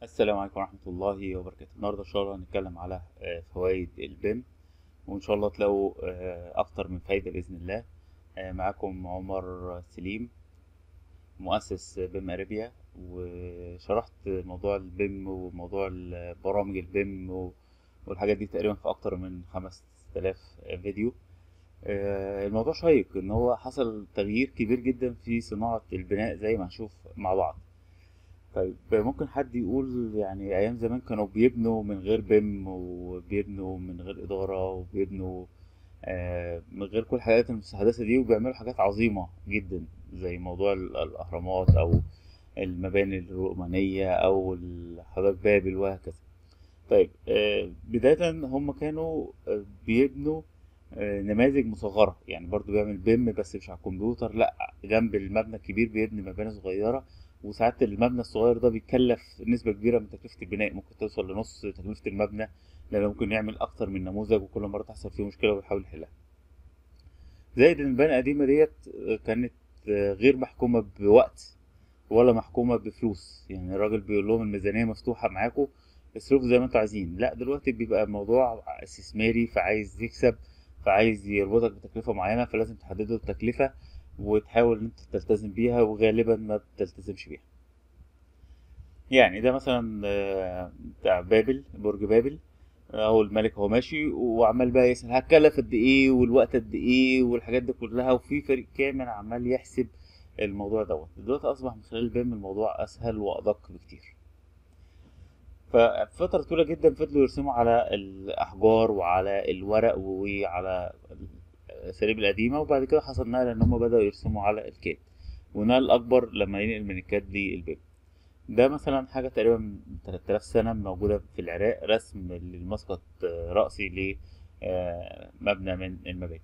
السلام عليكم ورحمة الله وبركاته النهاردة إن شاء الله هنتكلم على آه، فوائد البيم وإن شاء الله تلاقوا آه، أكتر من فايدة بإذن الله آه، معاكم عمر سليم مؤسس بيم أريبيا وشرحت موضوع البيم وموضوع ال- برامج البيم و- والحاجات دي تقريبا في أكتر من خمس تلاف فيديو آه، الموضوع شيق إن هو حصل تغيير كبير جدا في صناعة البناء زي ما هنشوف مع بعض طيب ممكن حد يقول يعني أيام زمان كانوا بيبنوا من غير بيم وبيبنوا من غير إدارة وبيبنوا آه، من غير كل الحاجات المستحدثة دي وبيعملوا حاجات عظيمة جدا زي موضوع ال- الأهرامات أو المباني الرومانية أو ال- حدائق بابل وهكذا طيب آه، بداية هم كانوا آه، بيبنوا آه، نماذج مصغرة يعني برضو بيعمل بيم بس مش على الكمبيوتر لأ جنب المبنى الكبير بيبني مباني صغيرة وساعات المبنى الصغير ده بيكلف نسبة كبيرة من تكلفة البناء ممكن توصل لنص تكلفة المبنى لأنه ممكن يعمل أكتر من نموذج وكل مرة تحصل فيه مشكلة ويحاول يحلها زائد إن المباني القديمة ديت آه، كانت آه، غير محكومة بوقت ولا محكومة بفلوس يعني الراجل بيقول لهم الميزانية مفتوحة معاكم اصرفوا زي ما انتوا عايزين لا دلوقتي بيبقى الموضوع استثماري فعايز يكسب فعايز يربطك بتكلفة معينة فلازم تحدد له التكلفة وتحاول ان انت تلتزم بيها وغالبا ما بتلتزمش بيها يعني ده مثلا آه، بتاع بابل برج بابل اهو الملك هو ماشي وعمال بقى يسأل هتكلف قد ايه والوقت قد ايه والحاجات دي كلها وفي فريق كامل عمال يحسب الموضوع دوت دلوقتي اصبح من خلال البيم الموضوع اسهل وادق بكتير ففترة طويلة جدا فضلوا يرسموا على الأحجار وعلى الورق وعلى الأساليب القديمة وبعد كده حصل نقلة إن هم بدأوا يرسموا على الكاد ونقل أكبر لما ينقل من الكاد للبيم ده مثلا حاجة تقريبا من 3000 سنة موجودة في العراق رسم للمسقط آه، رأسي لمبنى من المباني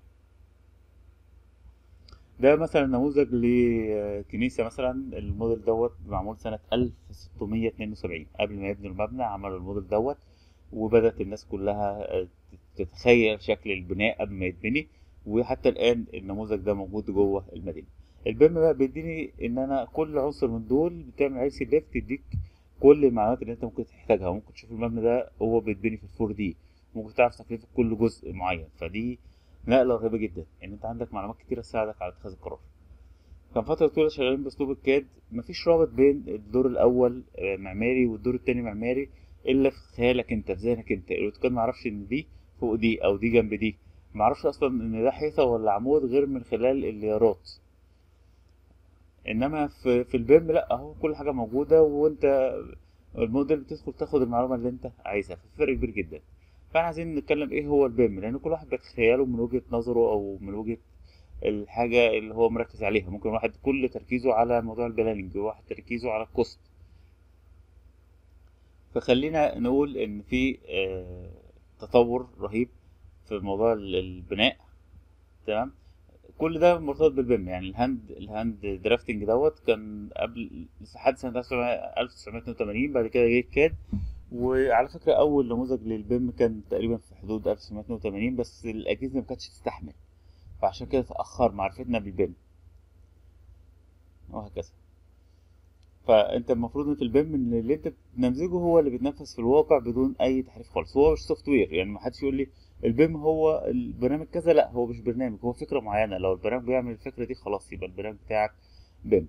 ده مثلا نموذج لكنيسة مثلا الموديل دوت معمول سنة 1672 قبل ما يبنوا المبنى عملوا الموديل دوت وبدأت الناس كلها آه، تتخيل شكل البناء قبل ما يتبني وحتى الآن النموذج ده موجود جوه المدينة البيم بقى بيديني ان انا كل عنصر من دول بتعمل عليه سيلكت تديك كل المعلومات اللي انت ممكن تحتاجها ممكن تشوف المبنى ده هو بيتبني في الفور دي ممكن تعرف تكلفة كل جزء معين فدي نقلة رهيبة جدا ان انت عندك معلومات كتيرة تساعدك على اتخاذ القرار كان فترة طويلة شغالين بأسلوب الكاد مفيش رابط بين الدور الأول آه، معماري والدور التاني معماري إلا في خيالك أنت في ذهنك أنت الأوتوكاد معرفش إن دي فوق دي أو دي جنب دي معرفش أصلا إن ده حيطة ولا عمود غير من خلال اليارات إنما في في البيم لأ أهو كل حاجة موجودة وأنت الموديل بتدخل تاخد المعلومة اللي أنت عايزها في فرق كبير جدا فاحنا عايزين نتكلم ايه هو البيم لان كل واحد بيتخيله من وجهة نظره او من وجهة الحاجة اللي هو مركز عليها ممكن واحد كل تركيزه على موضوع البلاننج وواحد تركيزه على الكوست فخلينا نقول ان في آه، تطور رهيب في موضوع ال- البناء تمام كل ده مرتبط بالبيم يعني الهاند الهاند درافتنج دوت كان قبل لحد سنة 1982 بعد كده جه الكاد وعلى فكرة أول نموذج للبيم كان تقريبا في حدود 1982 بس الأجهزة ما كانتش تستحمل فعشان كده تأخر معرفتنا بالبيم وهكذا فأنت المفروض إن في البيم إن اللي أنت بتنمذجه هو اللي بيتنفذ في الواقع بدون أي تحريف خالص هو مش سوفت وير يعني ما حدش يقول لي البيم هو البرنامج كذا لا هو مش برنامج هو فكرة معينة لو البرنامج بيعمل الفكرة دي خلاص يبقى البرنامج بتاعك بيم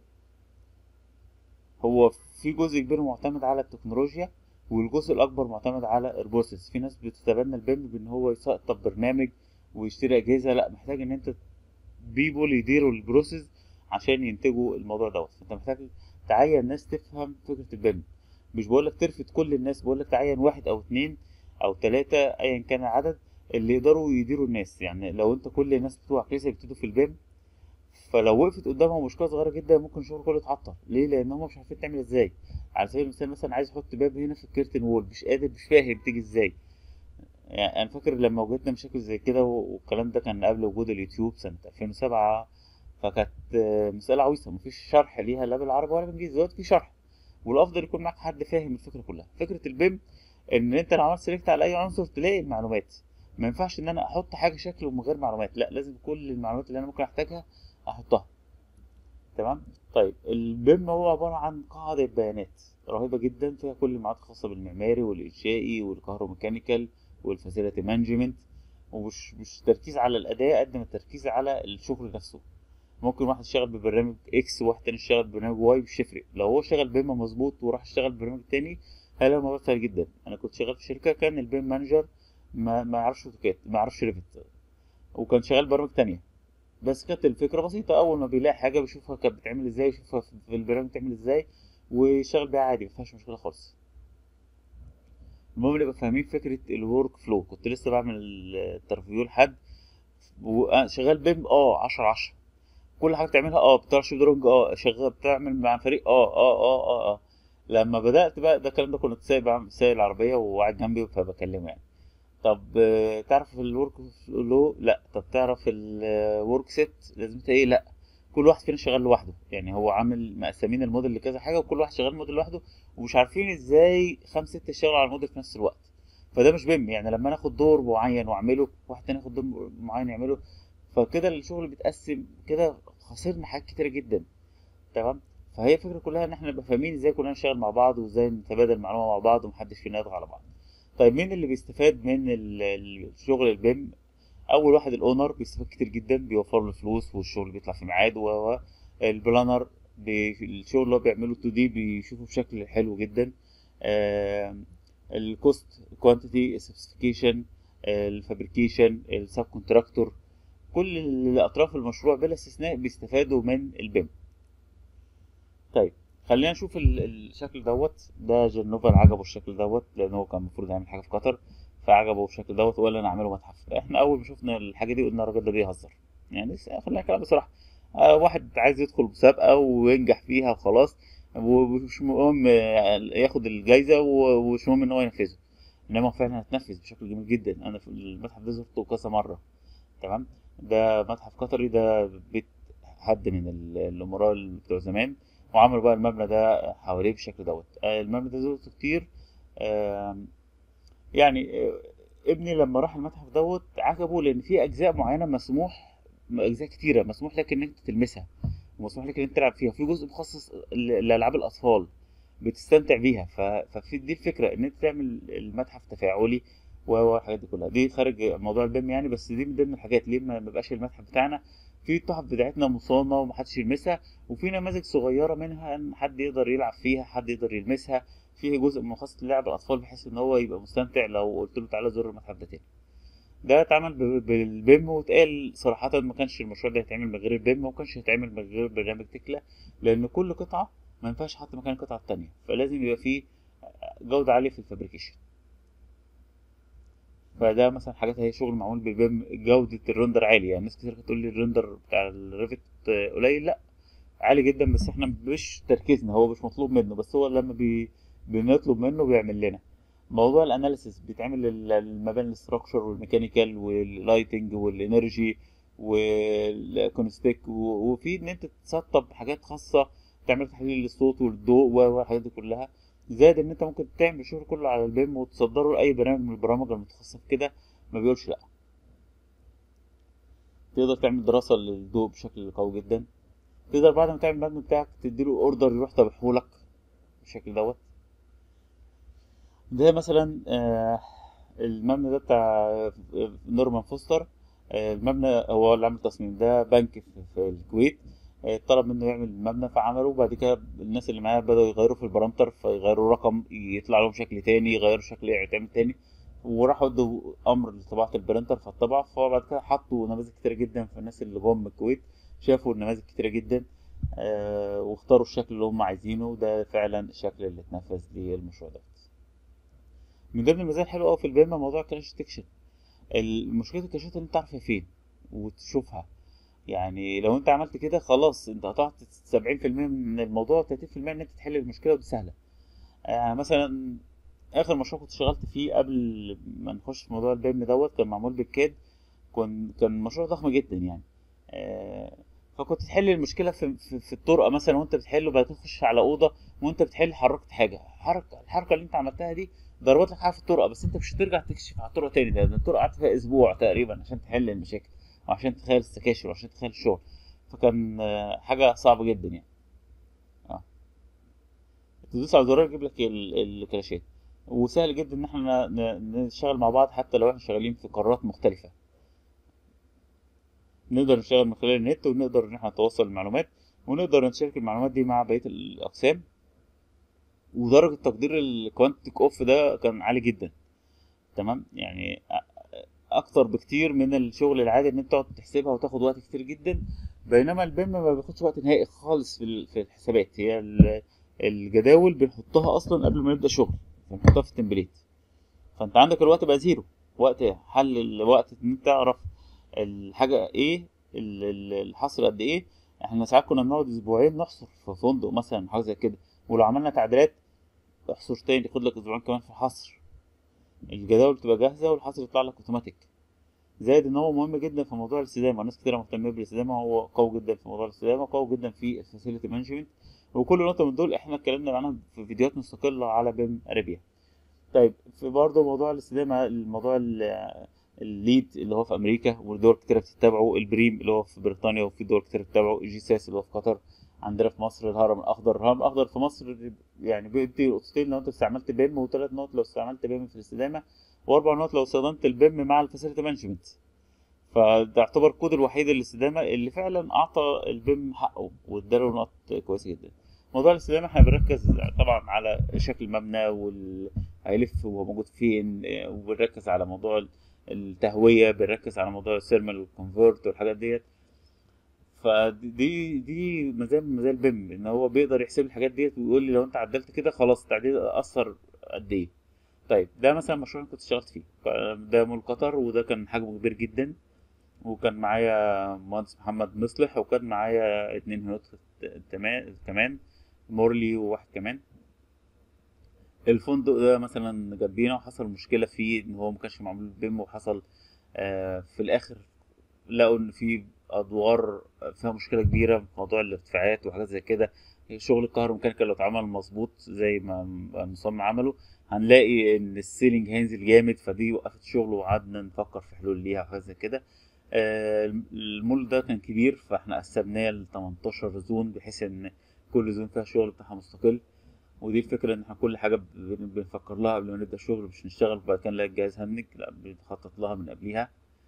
هو في جزء كبير معتمد على التكنولوجيا والجزء الأكبر معتمد على البروسيس في ناس بتتبنى البيم بإن هو يسطب برنامج ويشتري أجهزة لا محتاج إن أنت بيبول يديروا البروسيس عشان ينتجوا الموضوع دوت فأنت محتاج تعين ناس تفهم فكرة البيم مش بقولك ترفض كل الناس بقولك تعين واحد أو اتنين أو تلاتة أيا كان العدد اللي يقدروا يديروا الناس يعني لو أنت كل الناس بتوعك لسه بيبتدوا في البيم فلو وقفت قدامهم مشكله صغيره جدا ممكن الشغل كله يتعطل ليه لان هم مش عارفين تعمل ازاي على سبيل المثال مثلا عايز احط باب هنا في الكيرتن وول مش قادر مش فاهم تيجي ازاي يعني انا فاكر لما واجهتنا مشاكل زي كده و- والكلام ده كان قبل وجود اليوتيوب سنه 2007 فكانت آه، مساله عويصه مفيش شرح ليها لا بالعربي ولا بالانجليزي دلوقتي في شرح والافضل يكون معاك حد فاهم الفكره كلها فكره البيم ان انت لو عملت سيلكت على اي عنصر تلاقي المعلومات ما ينفعش ان انا احط حاجه شكل ومن غير معلومات لا لازم كل المعلومات اللي انا ممكن احتاجها احطها تمام طيب البيم هو عبارة عن قاعدة بيانات رهيبة جدا فيها كل المعلومات الخاصة بالمعماري والإنشائي والكهروميكانيكال والفاسيلتي مانجمنت ومش مش تركيز على الأداء قد ما التركيز على الشغل نفسه ممكن واحد يشتغل ببرنامج اكس وواحد تاني يشتغل ببرنامج واي مش تفرق لو هو شغال بيم مظبوط وراح يشتغل ببرنامج تاني هيلاقي الموضوع سهل جدا انا كنت شغال في شركه كان البيم مانجر ما ما يعرفش اوتوكاد ما يعرفش ريفت وكان شغال برامج تانية بس كانت الفكره بسيطه اول ما بيلاقي حاجه بيشوفها كانت بتتعمل ازاي يشوفها في البرنامج بتعمل ازاي ويشتغل بيها عادي ما فيهاش مشكله خالص المهم نبقى فاهمين فكره الورك فلو كنت لسه بعمل الانترفيو لحد وشغال بيم اه 10 10 كل حاجه بتعملها اه بتعرف شيب درونج اه شغال بتعمل مع فريق اه اه اه اه اه لما بدات بقى ده الكلام ده كنت سايق بعمل سايق العربيه وقاعد جنبي فبكلمه يعني طب آه، تعرف الورك فلو لا طب تعرف الورك سيت لازمتها ايه لا كل واحد فينا شغال لوحده يعني هو عامل مقسمين الموديل لكذا حاجه وكل واحد شغال موديل لوحده ومش عارفين ازاي خمس ست يشتغلوا على الموديل في نفس الوقت فده مش بيم يعني لما ناخد دور معين واعمله واحد تاني ياخد دور معين يعمله فكده الشغل بيتقسم كده خسرنا حاجات كتيره جدا تمام فهي الفكره كلها ان احنا نبقى فاهمين ازاي كلنا نشتغل مع بعض وازاي نتبادل معلومه مع بعض ومحدش فينا يضغط على بعض طيب مين اللي بيستفاد من ال- الشغل البيم اول واحد الاونر بيستفاد كتير جدا بيوفر له فلوس والشغل بيطلع في ميعاد و البلانر الشغل اللي هو بيعمله 2 دي بيشوفه بشكل حلو جدا الكوست كوانتيتي سبيسيفيكيشن الفابريكيشن السب كونتراكتور كل الاطراف المشروع بلا استثناء بيستفادوا من البيم طيب خلينا نشوف ال- الشكل دوت ده جنوفال عجبه الشكل دوت لان هو كان المفروض يعمل حاجه في قطر فعجبه الشكل دوت وقال انا اعمله متحف احنا اول ما شفنا الحاجه دي قلنا الراجل ده بيهزر يعني لسه خلينا كلام بصراحه آه واحد عايز يدخل مسابقه وينجح فيها وخلاص ومش مهم آه، ياخد الجايزه و- ومش مهم ان هو ينفذه انما هو فعلا هتنفذ بشكل جميل جدا انا في المتحف ده زرته كذا مره تمام ده متحف قطري ده بيت حد من ال- الامراء اللي بتوع زمان وعملوا بقى المبنى ده حواليه بالشكل دوت آه، المبنى ده زرته كتير آم، يعني آه، ابني لما راح المتحف دوت عجبه لان في اجزاء معينه مسموح اجزاء كتيره مسموح لك ان انت تلمسها ومسموح لك ان انت تلعب فيها في جزء مخصص ل- لالعاب الاطفال بتستمتع بيها ف... ففي دي الفكره ان انت تعمل المتحف تفاعلي و- والحاجات دي كلها دي خارج موضوع البيم يعني بس دي من ضمن الحاجات ليه ما ما بقاش المتحف بتاعنا في التحف بتاعتنا مصانه ومحدش يلمسها وفي نماذج صغيره منها ان حد يقدر يلعب فيها حد يقدر يلمسها فيه جزء مخصص للعب الاطفال بحيث ان هو يبقى مستمتع لو قلت له تعالى زور المتحف ده تاني ده اتعمل ب- بالبيم واتقال صراحة ما كانش المشروع ده هيتعمل من غير البيم وما كانش هيتعمل من غير برنامج تكلا لأن كل قطعة ما ينفعش حط مكان القطعة التانية فلازم يبقى فيه جودة عالية في الفابريكيشن فده مثلا حاجات هي شغل معمول بالبيم جودة الرندر عالية يعني ناس كتير بتقول لي الرندر بتاع الريفت قليل لا عالي جدا بس احنا مش تركيزنا هو مش مطلوب منه بس هو لما بي بنطلب منه بيعمل لنا موضوع الاناليسيس بيتعمل لل- المباني الاستراكشر والميكانيكال واللايتنج والانرجي والكونستيك وفي ان انت تسطب حاجات خاصه تعمل تحليل للصوت والضوء والحاجات دي كلها زائد ان انت ممكن تعمل الشغل كله على البيم وتصدره لاي برنامج من البرامج المتخصصه في كده ما بيقولش لا تقدر تعمل دراسه للضوء بشكل قوي جدا تقدر بعد ما تعمل المبنى بتاعك تديله اوردر يروح طابعهولك بالشكل دوت ده مثلا آه، المبنى ده بتاع آه، نورمان فوستر آه، المبنى هو اللي عامل التصميم ده بنك في في الكويت آه، طلب منه يعمل المبنى فعمله وبعد كده الناس اللي معاه بدأوا يغيروا في البارامتر فيغيروا رقم يطلع لهم شكل تاني يغيروا شكل يتعمل تاني وراحوا ادوا امر لطباعة البرينتر فالطبع فبعد كده حطوا نماذج كتيرة جدا في الناس اللي جم من الكويت شافوا النماذج كتيرة جدا آه، واختاروا الشكل اللي هم عايزينه وده فعلا الشكل اللي اتنفذ للمشروع ده من ضمن المزايا الحلوه قوي في البيم موضوع الكلاش ديتكشن المشكله الكاشات اللي انت عارفها فين وتشوفها يعني لو انت عملت كده خلاص انت قطعت 70% من الموضوع و30% ان انت تحل المشكله ودي سهله آه مثلا اخر مشروع كنت اشتغلت فيه قبل ما نخش في موضوع البيم دوت كان معمول بالكاد كان كان مشروع ضخم جدا يعني آه فكنت تحل المشكله في, في, في الطرقه مثلا وانت بتحل وبعد كده تخش على اوضه وانت بتحل حركت حاجه حركه الحركه اللي انت عملتها دي ضربت لك حاجه في الطرقه بس انت مش هترجع تكشف على الطرقه تاني ده ده الطرقه قعدت فيها اسبوع تقريبا عشان تحل المشاكل وعشان تخيل السكاشن وعشان تخيل الشغل فكان آه، حاجه صعبه جدا يعني تدوس على زرار يجيب لك ال- الكلاشات وسهل جدا ان احنا ن- نشتغل مع بعض حتى لو احنا شغالين في قارات مختلفة نقدر نشتغل من خلال النت ونقدر ان احنا نتواصل المعلومات ونقدر نشارك المعلومات دي مع بقية الأقسام ودرجة تقدير الكوانتيك اوف ده كان عالي جدا تمام يعني أ- اكتر بكتير من الشغل العادي ان انت تقعد تحسبها وتاخد وقت كتير جدا بينما البيم ما بياخدش وقت نهائي خالص في ال- في الحسابات هي ال- الجداول بنحطها اصلا قبل ما نبدا شغل بنحطها في التمبليت فانت عندك الوقت بقى زيرو وقت حل الوقت ان انت تعرف الحاجه ايه ال- ال- الحصر قد ايه احنا ساعات كنا بنقعد اسبوعين نحصر في فندق مثلا حاجه زي كده ولو عملنا تعديلات احصر تاني ياخد لك اسبوعين كمان في الحصر الجداول بتبقى جاهزه والحصر يطلع لك اوتوماتيك زائد ان هو مهم جدا في موضوع الاستدامه ناس كتير مهتمه بالاستدامه هو قوي جدا في موضوع الاستدامه قوي جدا في الفاسيلتي مانجمنت وكل نقطه من دول احنا اتكلمنا عنها في فيديوهات مستقله على بيم اريبيا طيب في برضه موضوع الاستدامه الموضوع ال- الليد اللي هو في امريكا ودول كتير بتتابعه البريم اللي هو في بريطانيا وفي دول كتير بتتابعه الجي ساس اللي هو في قطر عندنا في مصر الهرم الاخضر الهرم الاخضر في مصر يعني بيدي نقطتين لو انت استعملت بيم وثلاث نقط لو استعملت بيم في الاستدامه واربع نقط لو استخدمت البيم مع الفاسيلتي مانجمنت فده يعتبر كود الوحيد للاستدامه اللي فعلا اعطى البيم حقه واداله نقط كويسه جدا موضوع الاستدامه احنا بنركز طبعا على شكل المبنى وال هيلف وهو موجود فين آه، وبنركز على موضوع التهويه بنركز على موضوع الثيرمال كونفرت والحاجات ديت فدي دي مزايا من مزايا البيم ان هو بيقدر يحسب الحاجات ديت ويقول لي لو انت عدلت كده خلاص التعديل اثر قد ايه طيب ده مثلا مشروع أنا كنت اشتغلت فيه ده مول قطر وده كان حجمه كبير جدا وكان معايا مهندس محمد مصلح وكان معايا اتنين هنود تمام كمان مورلي وواحد كمان الفندق ده مثلا جنبينا وحصل مشكلة فيه ان هو ما كانش معمول بيم وحصل آه في الاخر لقوا ان في ادوار فيها مشكلة كبيرة في موضوع الارتفاعات وحاجات زي كده شغل الكهروميكانيكا لو اتعمل مظبوط زي ما المصمم عمله هنلاقي ان السيلينج هينزل جامد فدي وقفت شغل وقعدنا نفكر في حلول ليها وحاجات زي كده آه، المول ده كان كبير فاحنا قسمناه ل 18 زون بحيث ان كل زون فيها شغل بتاعها مستقل ودي الفكرة ان احنا كل حاجة بن- بنفكر لها قبل ما نبدأ الشغل مش نشتغل وبعد كده نلاقي الجهاز هنج لا بنخطط لها من قبليها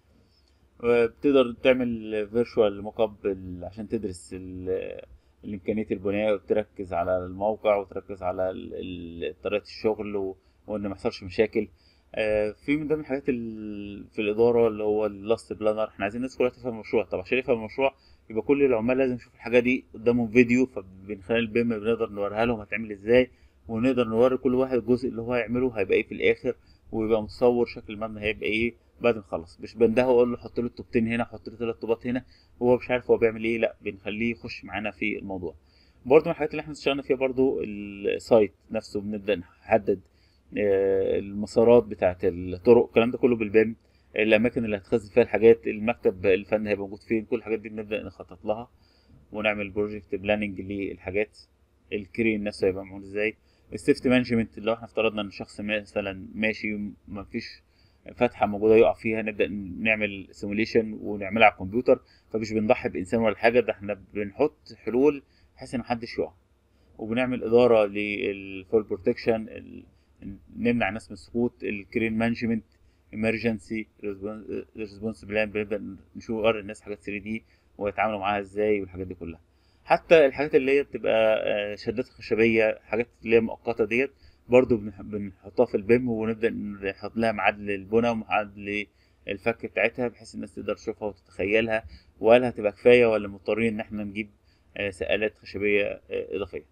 بتقدر تعمل فيرتشوال موك اب عشان تدرس ال- الامكانيه البناء وتركز على الموقع وتركز على ال- ال- طريقه الشغل و- وان ما يحصلش مشاكل آه، في من ضمن الحاجات ال- في الاداره اللي هو اللاست بلانر احنا عايزين الناس كلها تفهم المشروع طب عشان يفهم المشروع يبقى كل العمال لازم يشوفوا الحاجه دي قدامهم فيديو فمن خلال البيم بنقدر نوريها لهم هتعمل ازاي ونقدر نوري كل واحد الجزء اللي هو هيعمله هيبقى ايه في الاخر ويبقى متصور شكل المبنى هيبقى ايه بعد ما نخلص مش بندهه واقول له حط له الطوبتين هنا حط له ثلاث طوبات هنا وهو مش عارف هو بيعمل ايه لا بنخليه يخش معانا في الموضوع برضه من الحاجات اللي احنا اشتغلنا فيها برضه السايت نفسه بنبدا نحدد آه، المسارات بتاعه الطرق الكلام ده كله بالبيم الاماكن اللي هتخزن فيها الحاجات المكتب الفني هيبقى موجود فين كل الحاجات دي بنبدا نخطط لها ونعمل بروجكت بلاننج للحاجات الكرين نفسه هيبقى معمول ازاي السيفتي مانجمنت لو احنا افترضنا ان شخص مثلا ماشي ما فيش فتحه موجوده يقع فيها نبدا نعمل سيموليشن ونعملها على الكمبيوتر فمش بنضحي بانسان ولا حاجه ده احنا بنحط حلول بحيث ان محدش يقع وبنعمل اداره للفول بروتكشن نمنع الناس من السقوط الكرين مانجمنت emergency ريسبونس بلان بنبدا نشوف الناس حاجات 3 دي ويتعاملوا معاها ازاي والحاجات دي كلها حتى الحاجات اللي هي بتبقى آه، شدات خشبيه حاجات اللي هي مؤقته ديت برضو بنح- بنحطها في البيم ونبدا نحط لها ميعاد للبنى وميعاد للفك بتاعتها بحيث الناس تقدر تشوفها وتتخيلها وهل هتبقى كفايه ولا مضطرين ان احنا نجيب آه، سقالات خشبيه آه، اضافيه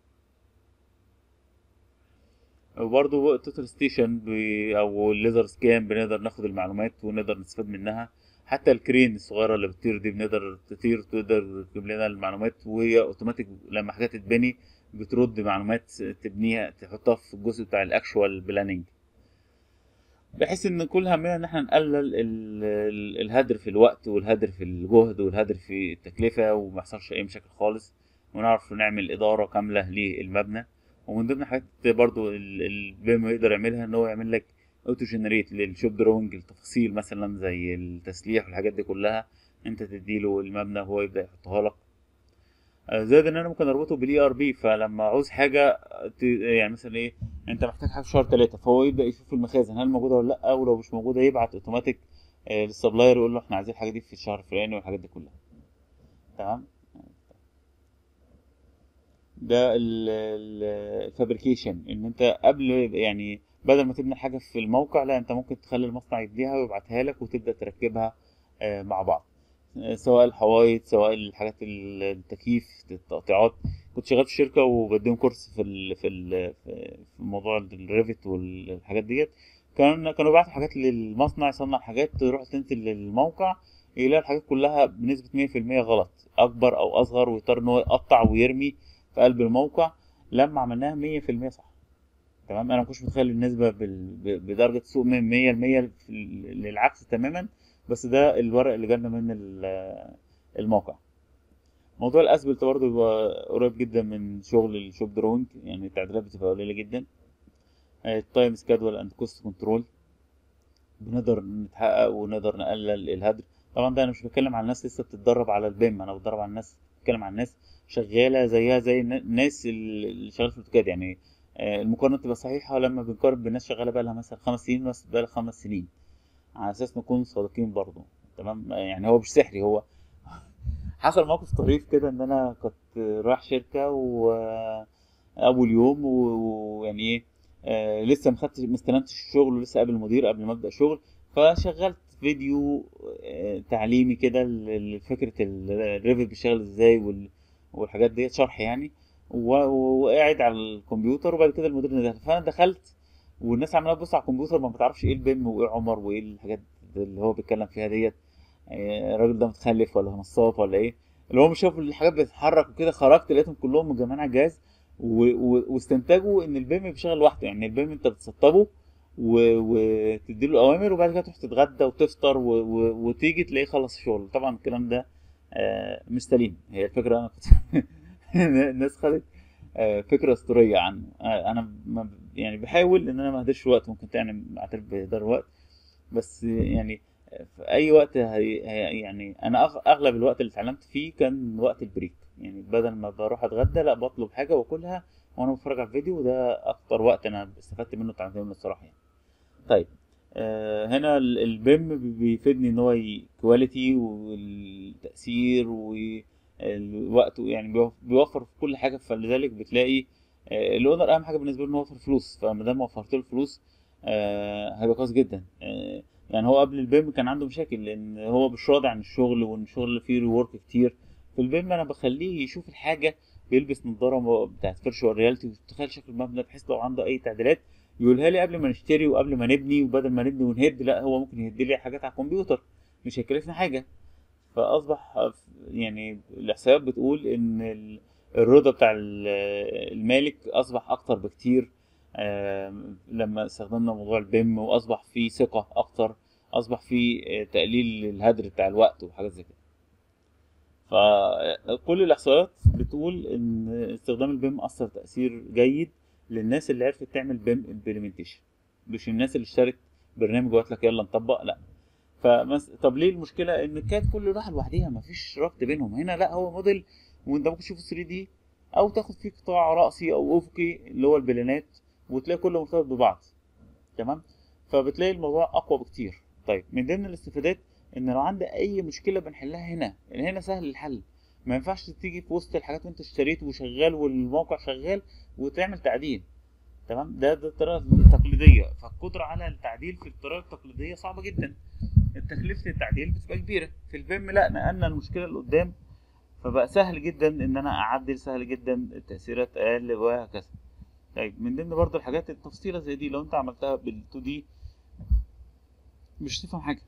وبرضه التوتال ستيشن او الليزر سكان بنقدر ناخد المعلومات ونقدر نستفاد منها حتى الكرين الصغيره اللي بتطير دي بنقدر تطير تقدر تجيب لنا المعلومات وهي اوتوماتيك لما حاجات تتبني بترد معلومات تبنيها تحطها في الجزء بتاع الاكشوال بلاننج بحيث ان كل همنا ان احنا نقلل ال- ال- الهدر في الوقت والهدر في الجهد والهدر في التكلفه وما يحصلش اي مشاكل خالص ونعرف نعمل اداره كامله للمبنى ومن ضمن الحاجات برضو ال- البيم يقدر يعملها ان هو يعمل لك اوتو جنريت للشوب دروينج التفاصيل مثلا زي التسليح والحاجات دي كلها انت تديله المبنى وهو يبدا يحطها لك آه، زائد ان انا ممكن اربطه بالاي ار بي فلما عاوز حاجه ت- يعني مثلا ايه انت محتاج حاجه في شهر ثلاثة فهو يبدا يشوف المخازن هل موجوده ولا لا ولو مش موجوده يبعت اوتوماتيك آه، للسبلاير يقول له احنا عايزين الحاجه دي في الشهر الفلاني والحاجات دي كلها تمام ده الفابريكيشن ان انت قبل يعني بدل ما تبني حاجه في الموقع لا انت ممكن تخلي المصنع يبنيها ويبعتها لك وتبدا تركبها آه، مع بعض آه، سواء الحوايط سواء الحاجات ال- التكييف التقطيعات كنت شغال في شركه وبديهم كورس في ال في ال في موضوع الريفت والحاجات ديت كان كانوا بيبعتوا حاجات للمصنع يصنع حاجات تروح تنزل للموقع يلاقي الحاجات كلها بنسبة 100% غلط أكبر أو أصغر ويضطر إن هو يقطع ويرمي في قلب الموقع لما عملناها 100% صح تمام أنا ما كنتش متخيل النسبة بال... ب- بدرجة سوء من 100% في ال- للعكس تماما بس ده الورق اللي جالنا من ال- الموقع موضوع الاسبلت برضه بيبقى قريب جدا من شغل الشوب دروينج يعني التعديلات بتبقى قليله جدا التايم سكادول اند كوست كنترول بنقدر نتحقق ونقدر نقلل الهدر طبعا ده انا مش بتكلم على الناس لسه بتتدرب على البيم انا بتدرب على الناس بتكلم عن الناس شغاله زيها زي النا- الناس اللي شغاله في الاوتوكاد يعني آه، المقارنه تبقى صحيحه لما بنقارن بالناس شغاله بقى لها مثلا خمس سنين وناس بقى لها خمس سنين على اساس نكون صادقين برضه تمام آه، يعني هو مش سحري هو حصل موقف طريف كده ان انا كنت رايح شركه واول يوم و- ويعني ايه آه لسه ما خدتش ما استلمتش الشغل ولسه قابل المدير قبل ما ابدا شغل فشغلت فيديو آه تعليمي كده ل- لفكره ال- الريفت بيشتغل ازاي وال- والحاجات ديت شرح يعني و- و- وقاعد على الكمبيوتر وبعد كده المدير نزل فانا دخلت والناس عماله تبص على الكمبيوتر ما بتعرفش ايه البيم وايه عمر وايه الحاجات اللي هو بيتكلم فيها ديت آه، الراجل ده متخلف ولا نصاب ولا ايه اللي هو مش شاف الحاجات بتتحرك وكده خرجت لقيتهم كلهم مجمعين على الجهاز و... و... واستنتجوا ان البيم بيشتغل لوحده يعني البيم انت بتسطبه و... وتدي له اوامر وبعد كده تروح تتغدى وتفطر و... و... وتيجي تلاقيه خلص الشغل طبعا الكلام ده آه، مش سليم هي الفكره انا كنت الناس خدت آه، فكره اسطوريه عنه آه، انا ما... يعني بحاول ان انا ما اهدرش وقت ممكن يعني اعترف بهدر وقت بس يعني في اي وقت هي هي- يعني انا أغ- اغلب الوقت اللي اتعلمت فيه كان وقت البريك يعني بدل ما بروح اتغدى لا بطلب حاجه واكلها وانا بتفرج على الفيديو وده اكتر وقت انا استفدت منه وتعلمت منه الصراحه يعني طيب آه هنا ال- البيم بي- بيفيدني ان هو كواليتي والتاثير والوقت يعني بيوف- بيوفر في كل حاجه فلذلك بتلاقي آه الاونر اهم حاجه بالنسبه له انه يوفر فلوس فما دام وفرت له فلوس آه هيبقى كويس جدا آه يعني هو قبل البيم كان عنده مشاكل لان هو مش راضي عن الشغل وان الشغل فيه ريورك كتير في البيم انا بخليه يشوف الحاجه بيلبس نظاره بتاعت فيرشوال رياليتي وتتخيل شكل المبنى بحيث لو عنده اي تعديلات يقولها لي قبل ما نشتري وقبل ما نبني وبدل ما نبني ونهد لا هو ممكن يهد لي حاجات على الكمبيوتر مش هيكلفني حاجه فاصبح يعني الاحصائيات بتقول ان ال- الرضا بتاع ال- المالك اصبح اكتر بكتير آم، لما استخدمنا موضوع البيم واصبح في ثقه اكتر اصبح في آه، تقليل الهدر بتاع الوقت وحاجات زي كده فكل الاحصائيات بتقول ان استخدام البيم اثر تاثير جيد للناس اللي عرفت تعمل بيم امبلمنتيشن مش الناس اللي اشترت برنامج وقالت لك يلا نطبق لا فمس... طب ليه المشكله ان كانت كل واحده لوحديها مفيش ربط بينهم هنا لا هو موديل وانت ممكن تشوفه 3 دي او تاخد فيه قطاع راسي او افقي اللي هو البلانات وتلاقي كله مرتبط ببعض تمام فبتلاقي الموضوع اقوى بكتير طيب من ضمن الاستفادات ان لو عندي اي مشكله بنحلها هنا يعني هنا سهل الحل ما ينفعش تيجي في وسط الحاجات وانت اشتريت وشغال والموقع شغال وتعمل تعديل تمام ده ده الطريقه التقليديه فالقدره على التعديل في الطريقه التقليديه صعبه جدا تكلفه التعديل بتبقى كبيره في البيم لا نقلنا المشكله لقدام فبقى سهل جدا ان انا اعدل سهل جدا التاثيرات اقل وهكذا طيب من ضمن برضه الحاجات التفصيله زي دي لو انت عملتها بال 2 دي مش هتفهم حاجه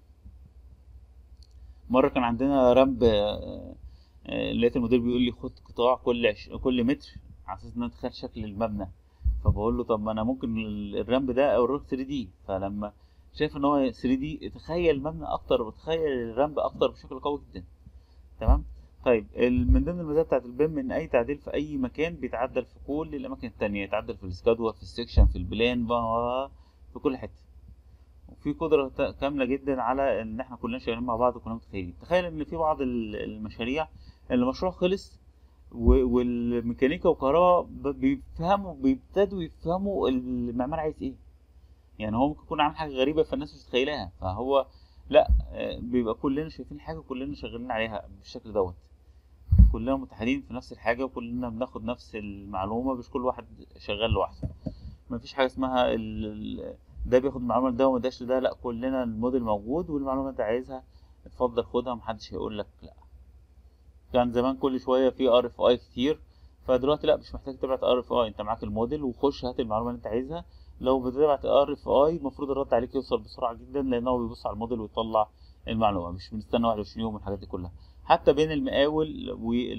مره كان عندنا رامب آه، آه، لقيت المدير بيقول لي خد قطاع كل عش... كل متر على اساس ان انا اتخيل شكل المبنى فبقول له طب ما انا ممكن ال- الرامب ده اوريك 3 دي فلما شايف ان هو 3 دي تخيل المبنى اكتر وتخيل الرامب اكتر بشكل قوي جدا تمام طيب ال- من ضمن المزايا بتاعت البيم ان اي تعديل في اي مكان بيتعدل في كل الاماكن التانية يتعدل في السكادوا في السكشن في البلان بقى في كل حته وفي قدرة تا- كاملة جدا على ان احنا كلنا شغالين مع بعض وكلنا متخيلين تخيل ان في بعض ال- المشاريع اللي المشروع خلص و- والميكانيكا والكهرباء ب- بيفهموا بيبتدوا يفهموا المعمار عايز ايه يعني هو ممكن يكون عامل حاجه غريبه فالناس مش متخيلاها فهو لا آه، بيبقى كلنا شايفين حاجه وكلنا شغالين عليها بالشكل دوت كلنا متحدين في نفس الحاجه وكلنا بناخد نفس المعلومه مش كل واحد شغال لوحده مفيش حاجه اسمها ال... ال- ده بياخد المعلومه ده وما داش ده لا كلنا الموديل موجود والمعلومه انت عايزها اتفضل خدها محدش هيقول لك لا كان زمان كل شويه في ار اف اي كتير فدلوقتي لا مش محتاج تبعت ار اف اي انت معاك الموديل وخش هات المعلومه اللي انت عايزها لو بتبعت ار اف اي المفروض الرد عليك يوصل بسرعه جدا لان هو بيبص على الموديل ويطلع المعلومه مش بنستنى 21 يوم والحاجات دي كلها حتى بين المقاول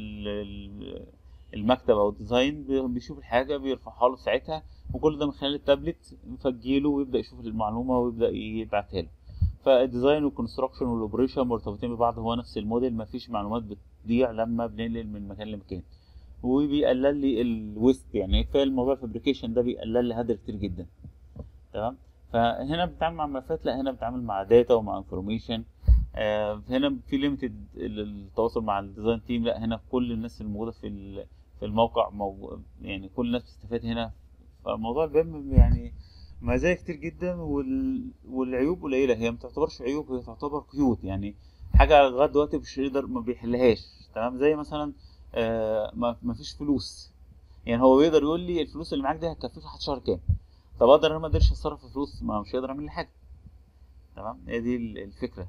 والمكتب او الديزاين بي- بيشوف الحاجه بيرفعها له في ساعتها وكل ده من خلال التابلت مفجيله ويبدا يشوف المعلومه ويبدا يبعتها له فالديزاين والكونستراكشن والاوبريشن مرتبطين ببعض هو نفس الموديل مفيش معلومات بتضيع لما بننقل من مكان لمكان وبيقلل لي الويست يعني كفايه الموضوع الفابريكيشن ده بيقلل لي هدر كتير جدا تمام فهنا بتتعامل مع ملفات لا هنا بتتعامل مع داتا ومع انفورميشن آه هنا في ليميتد التواصل مع الديزاين تيم لا هنا كل الناس الموجوده في ال- في الموقع موجود يعني كل الناس بتستفاد هنا فموضوع البيم يعني مزايا كتير جدا وال... والعيوب قليله هي ما تعتبرش عيوب هي تعتبر قيود يعني حاجه لغايه دلوقتي مش يقدر ما بيحلهاش تمام زي مثلا آه ما ما فيش فلوس يعني هو بيقدر يقول لي الفلوس اللي معاك دي هتكفيك لحد شهر كام طب اقدر انا ما اقدرش اتصرف في فلوس ما مش هيقدر يعمل لي حاجه تمام هي دي ال- الفكره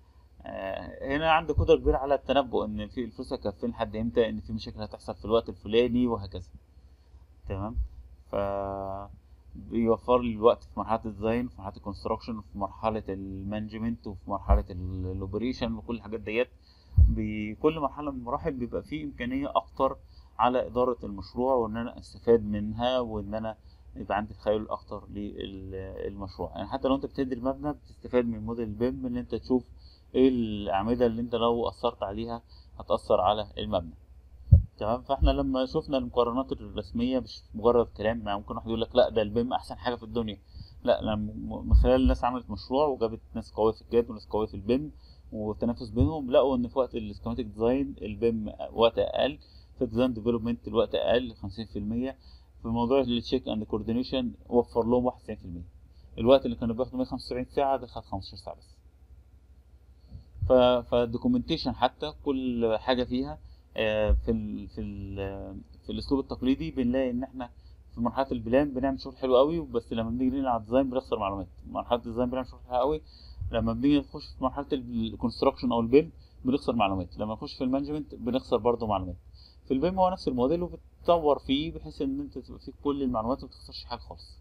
آه، هنا عندي قدرة كبيرة على التنبؤ ان في الفلوس هتكفيني لحد امتى ان في مشاكل هتحصل في الوقت الفلاني وهكذا تمام ف بيوفر لي الوقت في مرحلة الديزاين في مرحلة الكونستراكشن وفي مرحلة المانجمنت وفي مرحلة الاوبريشن وكل الحاجات ديت بكل مرحلة من المراحل بيبقى فيه إمكانية أكتر على إدارة المشروع وإن أنا أستفاد منها وإن أنا يبقى عندي تخيل أكتر للمشروع يعني حتى لو أنت بتدي المبنى بتستفاد من موديل بيم إن أنت تشوف إيه الأعمدة اللي أنت لو أثرت عليها هتأثر على المبنى تمام فاحنا لما شفنا المقارنات الرسميه مش مجرد كلام يعني ممكن واحد يقول لك لا ده البيم احسن حاجه في الدنيا لا لما من خلال الناس عملت مشروع وجابت ناس قويه في الكاد وناس قويه في البيم والتنافس بينهم لقوا ان في وقت السكيماتيك ديزاين البيم وقت اقل في الديزاين ديفلوبمنت الوقت اقل 50% في موضوع التشيك اند كوردينيشن وفر لهم 91% الوقت اللي كانوا بياخدوا 175 ساعه ده خد 15 ساعه بس ف فالدوكيومنتيشن حتى كل حاجه فيها آه، في ال في ال في الاسلوب التقليدي بنلاقي ان احنا في مرحله البلان بنعمل شغل حلو قوي بس لما بنيجي ننقل على الديزاين بنخسر معلومات مرحله الديزاين بنعمل شغل حلو قوي لما بنيجي نخش في مرحله الكونستراكشن او البيم بنخسر معلومات لما نخش في المانجمنت بنخسر برضه معلومات في البيم هو نفس الموديل وبتطور فيه بحيث ان انت تبقى فيك كل المعلومات وما تخسرش حاجه خالص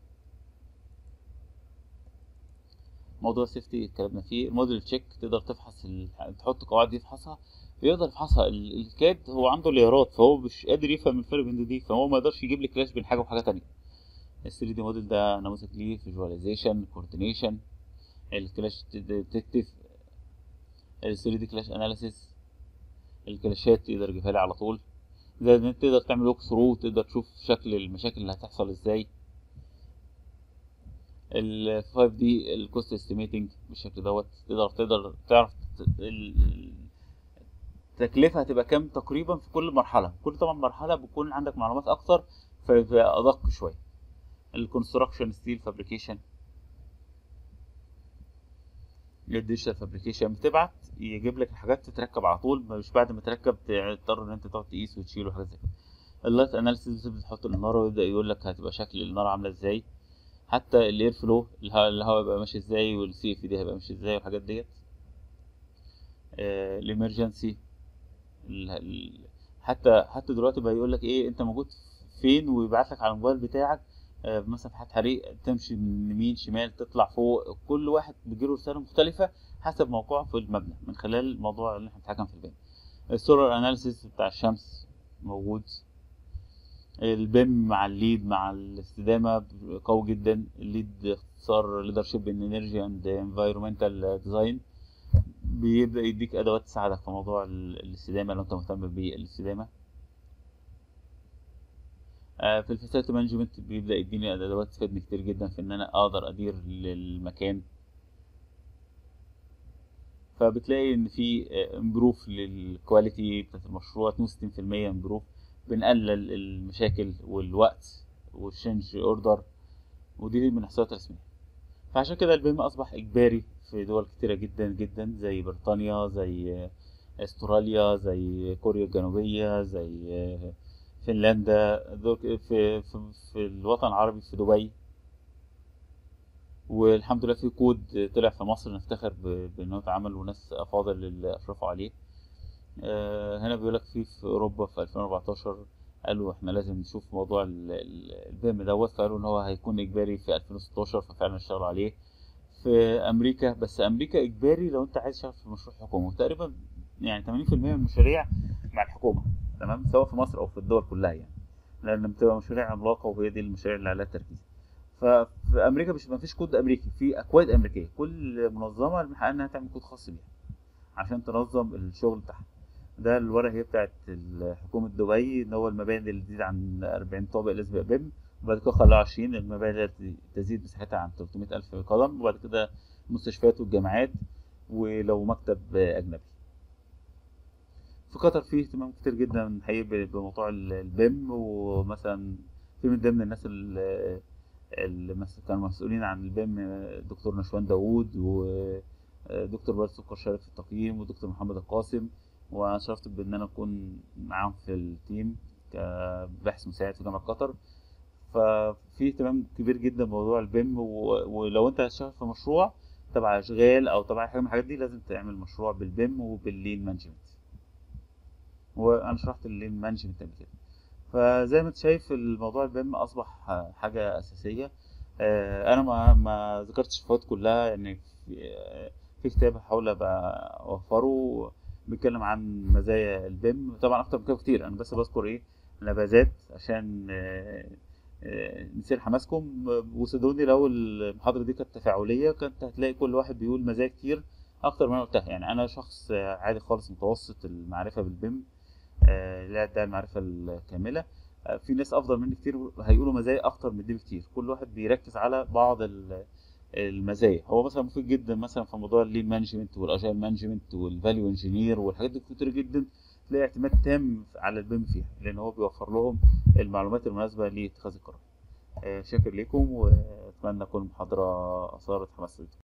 موضوع السيفتي اتكلمنا فيه الموديل تشيك تقدر تفحص ال... تحط قواعد يفحصها يقدر يفحصها ال- الكاد هو عنده ليارات فهو مش قادر يفهم الفرق بين دي فهو ما يقدرش يجيب لي كلاش بين حاجه وحاجه تانية ال 3 دي موديل ده نموذج ليه فيجواليزيشن كوردينيشن الكلاش ديتكتيف ال 3 دي كلاش اناليسيس الكلاشات يقدر يجيبها لي على طول زي ان انت تقدر تعمل ووك ثرو تقدر تشوف شكل المشاكل اللي هتحصل ازاي ال 5 دي الكوست استيميتنج بالشكل دوت تقدر تقدر تعرف ت- ال- التكلفة هتبقى كام تقريبا في كل مرحلة كل طبعا مرحلة بيكون عندك معلومات أكتر فيبقى أدق شوية الكونستراكشن ستيل فابريكيشن الديجيتال فابريكيشن بتبعت يجيب لك الحاجات تتركب على طول مش بعد ما تركب تضطر ان انت تقعد تقيس وتشيل وحاجات زي كده اللايت اناليسيس بتحط النار ويبدا يقول لك هتبقى شكل النار عامله ازاي حتى الاير فلو الهواء يبقى ماشي ازاي والسي اف دي هيبقى ماشي ازاي والحاجات ديت الامرجنسي حتى حتى دلوقتي بقى يقول لك ايه انت موجود فين ويبعت لك على الموبايل بتاعك آه، مثلا في حد حريق تمشي من يمين شمال تطلع فوق كل واحد بيجيله رساله مختلفه حسب موقعه في المبنى من خلال الموضوع اللي احنا بنتحكم في البيم السولار اناليسيس بتاع الشمس موجود البيم مع الليد مع الاستدامه قوي جدا الليد اختصار ليدرشيب ان انرجي اند انفايرمنتال ديزاين بيبدا يديك ادوات تساعدك في موضوع ال- الاستدامه لو انت مهتم بالاستدامه آه، في الفاسيلتي مانجمنت بيبدا يديني ادوات تفيدني كتير جدا في ان انا اقدر ادير للمكان فبتلاقي ان في امبروف للكواليتي بتاعت المشروع 62% امبروف بنقلل المشاكل والوقت والشنج اوردر ودي من حسابات رسميه فعشان كده البيم اصبح اجباري في دول كتيره جدا جدا زي بريطانيا زي استراليا زي كوريا الجنوبيه زي فنلندا دول في في, في الوطن العربي في دبي والحمد لله في كود طلع في مصر نفتخر ب- بانه اتعمل وناس افاضل اللي اشرفوا عليه آه، هنا بيقول لك في في اوروبا في 2014 قالوا احنا لازم نشوف موضوع ال- ال- البيم دوت فقالوا ان هو هيكون اجباري في 2016 ففعلا اشتغلوا عليه في امريكا بس امريكا اجباري لو انت عايز تشتغل في مشروع حكومي تقريبا يعني 80% من المشاريع مع الحكومه تمام سواء في مصر او في الدول كلها يعني لان بتبقى مشاريع عملاقه وهي دي المشاريع اللي عليها التركيز ففي امريكا مش ما فيش كود امريكي في اكواد امريكيه كل منظمه من حقها انها تعمل كود خاص بيها عشان تنظم الشغل بتاعها ده الورقه هي بتاعت حكومه دبي ان هو المباني اللي تزيد عن 40 طابق لازم يبقى بيم وبعد كده خلاها 20 المباني التي تزيد مساحتها عن 300 الف قدم وبعد كده المستشفيات والجامعات ولو مكتب اجنبي في قطر فيه اهتمام كتير جدا حقيقي بموضوع ال- البيم ومثلا في من ضمن الناس اللي اللي مس- كانوا مسؤولين عن البيم دكتور نشوان داوود ودكتور بلال سكر شارك في التقييم ودكتور محمد القاسم وانا شرفت بان انا اكون معاهم في التيم كباحث مساعد في جامعه قطر ففي اهتمام كبير جدا بموضوع البيم و- ولو انت هتشتغل في مشروع تبع اشغال او تبع حاجه من الحاجات دي لازم تعمل مشروع بالبيم وباللين مانجمنت وانا شرحت اللين مانجمنت قبل كده فزي ما انت شايف الموضوع البيم اصبح حاجه اساسيه آه، انا ما ما ذكرتش الفوائد كلها يعني في آه، في كتاب هحاول ابقى اوفره بيتكلم عن مزايا البيم طبعا اكتر من كده كتير انا بس بذكر ايه نبذات عشان آه، آه، نثير حماسكم وصدقوني لو المحاضره دي كانت تفاعليه كانت هتلاقي كل واحد بيقول مزايا كتير اكتر من انا قلتها يعني انا شخص عادي خالص متوسط المعرفه بالبيم آه، لا ده المعرفة الكاملة آه، في ناس أفضل مني كتير هيقولوا مزايا أكتر من دي بكتير كل واحد بيركز على بعض ال- المزايا هو مثلا مفيد جدا مثلا في موضوع اللين مانجمنت والاجايل مانجمنت والفاليو انجينير والحاجات دي كتير جدا تلاقي اعتماد تام على البيم فيها لان هو بيوفر لهم المعلومات المناسبه لاتخاذ القرار آه، شاكر لكم واتمنى تكون المحاضره اثارت حماسكم